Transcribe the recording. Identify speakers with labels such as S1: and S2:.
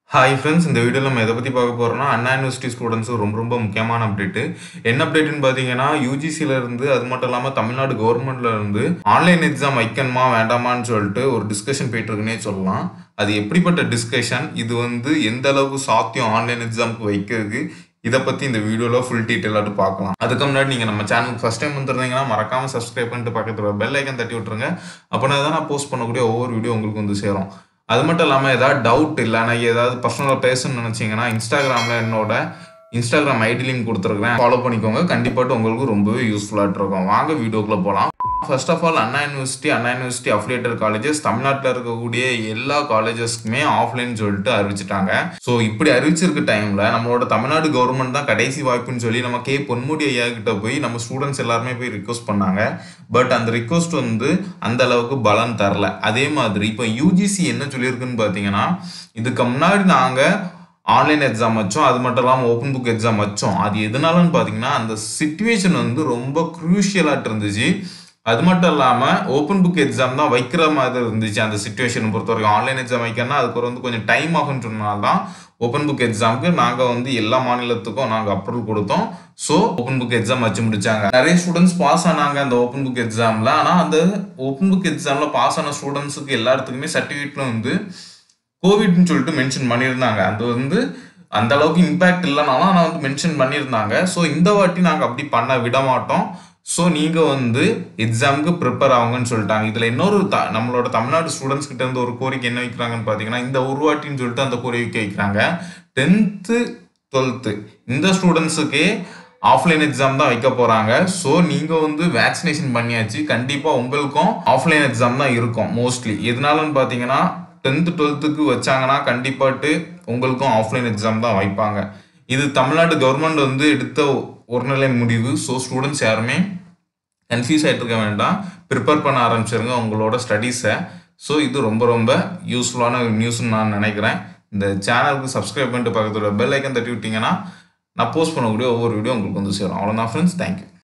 S1: hi friends இந்த வீடியோவில் நம்ம எதை பற்றி பார்க்க போகிறோம்னா அண்ணா யூனிவர்சிட்டி ஸ்டூடெண்ட்ஸுக்கு ரொம்ப ரொம்ப முக்கியமான அப்டேட்டு என்ன அப்டேட்டுன்னு பார்த்தீங்கன்னா யூஜிசியில் இருந்து அது மட்டும் இல்லாமல் தமிழ்நாடு கவர்மெண்ட்ல இருந்து ஆன்லைன் எக்ஸாம் வைக்கணுமா வேண்டாமான்னு சொல்லிட்டு ஒரு டிஸ்கஷன் போயிட்டு இருக்குன்னே சொல்லலாம் அது எப்படிப்பட்ட டிஸ்கஷன் இது வந்து எந்த அளவுக்கு சாத்தியம் ஆன்லைன் எக்ஸாமுக்கு வைக்கிறதுக்கு இதை பற்றி இந்த வீடியோவில் ஃபுல் டீட்டெயிலாட்டு பார்க்கலாம் அதுக்கு முன்னாடி நீங்கள் நம்ம சேனலுக்கு ஃபஸ்ட் டைம் வந்துருந்தீங்கன்னா மறக்காமல் சப்ஸ்கிரைப் பண்ணிட்டு பக்கத்தில் பெல் ஐக்கன் தட்டி விட்டுருங்க அப்படின்னா தான் நான் போஸ்ட் பண்ணக்கூடிய ஒவ்வொரு வீடியோ உங்களுக்கு வந்து சேரும் அது மட்டும் இல்லாமல் ஏதாவது டவுட் இல்லை நான் ஏதாவது பர்சனலாக பேசணும்னு நினச்சிங்கன்னா இன்ஸ்டாகிராமில் என்னோட இன்ஸ்டாகிராம் ஐடி லிங்க் கொடுத்துருக்கேன் ஃபாலோ பண்ணிக்கோங்க கண்டிப்பாக உங்களுக்கு ரொம்பவே யூஸ்ஃபுல்லாக இருக்கும் வாங்க வீடியோக்குள்ளே போகலாம் first of all Anna university Anna university affiliated colleges தமிழ்நாட்டில் இருக்கக்கூடிய எல்லா காலேஜஸ்க்குமே ஆஃப்லைன் சொல்லிட்டு அறிவிச்சிட்டாங்க ஸோ இப்படி அறிவிச்சிருக்க டைமில் நம்மளோட தமிழ்நாடு கவர்மெண்ட் தான் கடைசி வாய்ப்புன்னு சொல்லி நம்ம கே பொன்முடி ஐயா கிட்ட போய் நம்ம ஸ்டூடெண்ட்ஸ் எல்லாருமே போய் ரிக்வஸ்ட் பண்ணாங்க பட் அந்த ரிக்வஸ்ட் வந்து அந்த அளவுக்கு பலன் தரல அதே மாதிரி இப்போ யூஜிசி என்ன சொல்லியிருக்குன்னு பார்த்தீங்கன்னா இதுக்கு முன்னாடி நாங்கள் ஆன்லைன் எக்ஸாம் வச்சோம் அது மட்டும் இல்லாமல் ஓப்பன் புக் எக்ஸாம் வச்சோம் அது எதனாலன்னு பார்த்தீங்கன்னா அந்த சுச்சுவேஷன் வந்து ரொம்ப க்ரூஷியலாட்டு இருந்துச்சு அது மட்டும் இல்லாமல் ஓப்பன் புக் எக்ஸாம் தான் வைக்கிற மாதிரி இருந்துச்சு அந்த சுச்சுவேஷன் பொறுத்த வரைக்கும் ஆன்லைன் எக்ஸாம் வைக்கணும்னா அதுக்கு வந்து கொஞ்சம் டைம் ஆகும்னு சொன்னால் தான் ஓப்பன் புக் எக்ஸாமுக்கு நாங்கள் வந்து எல்லா மாநிலத்துக்கும் நாங்கள் அப்ரூவல் கொடுத்தோம் ஸோ ஓப்பன் புக் எக்ஸாம் வச்சு முடிச்சாங்க நிறைய ஸ்டூடெண்ட்ஸ் பாஸ் ஆனாங்க அந்த ஓப்பன் புக் எக்ஸாமில் ஆனால் அந்த ஓப்பன் புக் எக்ஸாமில் பாஸ் ஆன ஸ்டூடெண்ட்ஸுக்கு எல்லாத்துக்குமே சர்டிஃபிகேட்ல வந்து கோவிட்னு சொல்லிட்டு மென்ஷன் பண்ணியிருந்தாங்க அது வந்து அந்த அளவுக்கு இம்பேக்ட் இல்லைனாலும் ஆனால் வந்து மென்ஷன் பண்ணியிருந்தாங்க ஸோ இந்த வாட்டி நாங்கள் அப்படி பண்ண விட மாட்டோம் ஸோ நீங்கள் வந்து எக்ஸாமுக்கு ப்ரிப்பேர் ஆகுங்கன்னு சொல்லிட்டாங்க இதில் இன்னொரு த நம்மளோட தமிழ்நாடு ஸ்டூடெண்ட்ஸ் கிட்ட இருந்து ஒரு கோரிக்கை என்ன வைக்கிறாங்கன்னு பார்த்தீங்கன்னா இந்த ஒரு வாட்டின்னு சொல்லிட்டு அந்த கோரிக்கை வைக்கிறாங்க டென்த்து டுவெல்த்து இந்த ஸ்டூடெண்ட்ஸுக்கே ஆஃப்லைன் எக்ஸாம் தான் வைக்க போகிறாங்க ஸோ நீங்கள் வந்து வேக்சினேஷன் பண்ணியாச்சு கண்டிப்பாக உங்களுக்கும் ஆஃப்லைன் எக்ஸாம் தான் இருக்கும் மோஸ்ட்லி எதனாலன்னு பார்த்தீங்கன்னா டென்த்து டுவெல்த்துக்கு வச்சாங்கன்னா கண்டிப்பாட்டு உங்களுக்கும் ஆஃப்லைன் எக்ஸாம் தான் வைப்பாங்க இது தமிழ்நாடு கவர்மெண்ட் வந்து எடுத்த ஒரு நிலை முடிவு ஸோ ஸ்டூடெண்ட்ஸ் யாருமே கன்ஃபியூஸ் ஆகிட்டு இருக்க வேண்டாம் ப்ரிப்பேர் பண்ண ஆரம்பிச்சிருங்க உங்களோட ஸ்டடீஸை ஸோ இது ரொம்ப ரொம்ப யூஸ்ஃபுல்லான ஒரு நியூஸ்னு நான் நினைக்கிறேன் இந்த சேனலுக்கு சப்ஸ்கிரைப் பண்ணிட்டு பக்கத்தில் பெல் ஐக்கன் தட்டி விட்டிங்கன்னா நான் போஸ்ட் பண்ணக்கூடிய ஒவ்வொரு வீடியோ உங்களுக்கு வந்து சேரும் அவ்வளோதான் ஃப்ரெண்ட்ஸ் தேங்க்யூ